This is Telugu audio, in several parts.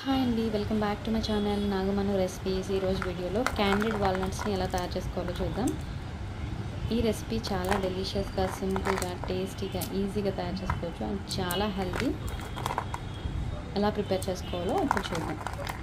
హాయ్ అండి welcome back to my channel నాగమను రెసిపీస్ ఈరోజు వీడియోలో క్యాండిడ్ వాల్నట్స్ని ఎలా తయారు చేసుకోవాలో చూద్దాం ఈ రెసిపీ చాలా డెలిషియస్గా సింపుల్గా టేస్టీగా ఈజీగా తయారు చేసుకోవచ్చు అండ్ చాలా హెల్తీ ఎలా ప్రిపేర్ చేసుకోవాలో ఇప్పుడు చూద్దాం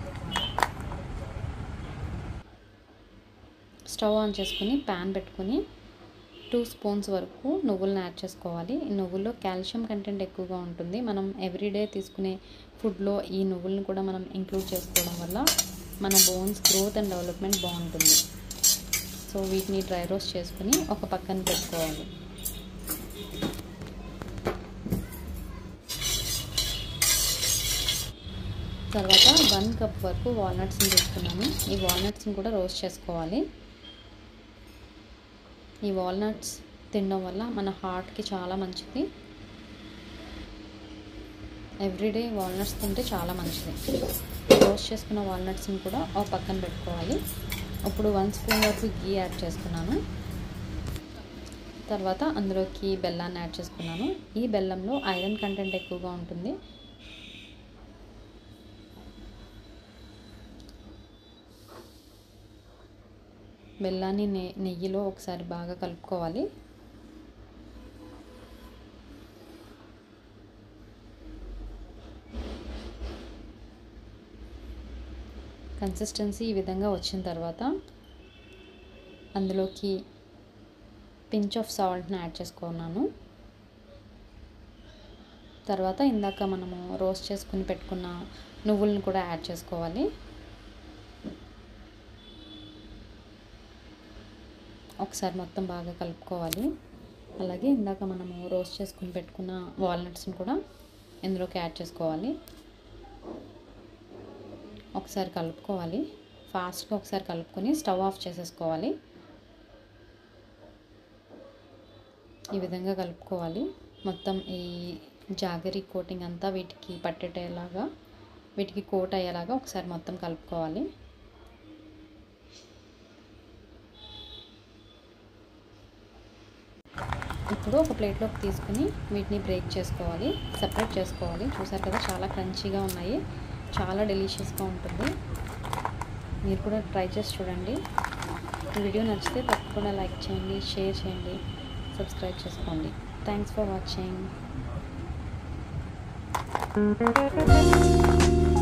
స్టవ్ ఆన్ చేసుకుని ప్యాన్ పెట్టుకుని టూ స్పూన్స్ వరకు నువ్వులను యాడ్ చేసుకోవాలి ఈ నువ్వుల్లో కాల్షియం కంటెంట్ ఎక్కువగా ఉంటుంది మనం ఎవ్రీడే తీసుకునే ఫుడ్లో ఈ నువ్వులను కూడా మనం ఇంక్లూడ్ చేసుకోవడం వల్ల మన బోన్స్ గ్రోత్ అండ్ డెవలప్మెంట్ బాగుంటుంది సో వీటిని డ్రై రోస్ట్ చేసుకుని ఒక పక్కన పెట్టుకోవాలి తర్వాత వన్ కప్ వరకు వాల్నట్స్ని తీసుకున్నాను ఈ వాల్నట్స్ని కూడా రోస్ట్ చేసుకోవాలి ఈ వాల్నట్స్ తినడం వల్ల మన హార్ట్కి చాలా మంచిది ఎవ్రీడే వాల్నట్స్ తింటే చాలా మంచిది రోస్ట్ చేసుకున్న వాల్నట్స్ని కూడా ఒక పక్కన పెట్టుకోవాలి ఇప్పుడు వన్ స్పూన్ వరకు గీ యాడ్ చేసుకున్నాను తర్వాత అందులోకి బెల్లాన్ని యాడ్ చేసుకున్నాను ఈ బెల్లంలో ఐరన్ కంటెంట్ ఎక్కువగా ఉంటుంది బెల్లాన్ని నె నెయ్యిలో ఒకసారి బాగా కలుపుకోవాలి కన్సిస్టెన్సీ ఈ విధంగా వచ్చిన తర్వాత అందులోకి పించ్ ఆఫ్ సాల్ట్ని యాడ్ చేసుకున్నాను తర్వాత ఇందాక మనము రోస్ట్ చేసుకుని పెట్టుకున్న నువ్వులను కూడా యాడ్ చేసుకోవాలి ఒకసారి మొత్తం బాగా కలుపుకోవాలి అలాగే ఇందాక మనము రోస్ట్ చేసుకుని పెట్టుకున్న వాల్నట్స్ని కూడా ఇందులోకి యాడ్ చేసుకోవాలి ఒకసారి కలుపుకోవాలి ఫాస్ట్గా ఒకసారి కలుపుకొని స్టవ్ ఆఫ్ చేసేసుకోవాలి ఈ విధంగా కలుపుకోవాలి మొత్తం ఈ జాగరీ కోటింగ్ అంతా వీటికి పట్టేటలాగా వీటికి కోట్ అయ్యేలాగా ఒకసారి మొత్తం కలుపుకోవాలి ఇప్పుడు ఒక ప్లేట్లోకి తీసుకుని వీటిని బ్రేక్ చేసుకోవాలి సపరేట్ చేసుకోవాలి చూసారు కదా చాలా క్రంచీగా ఉన్నాయి చాలా డెలిషియస్గా ఉంటుంది మీరు కూడా ట్రై చేసి చూడండి వీడియో నచ్చితే తప్పకుండా లైక్ చేయండి షేర్ చేయండి సబ్స్క్రైబ్ చేసుకోండి థ్యాంక్స్ ఫర్ వాచింగ్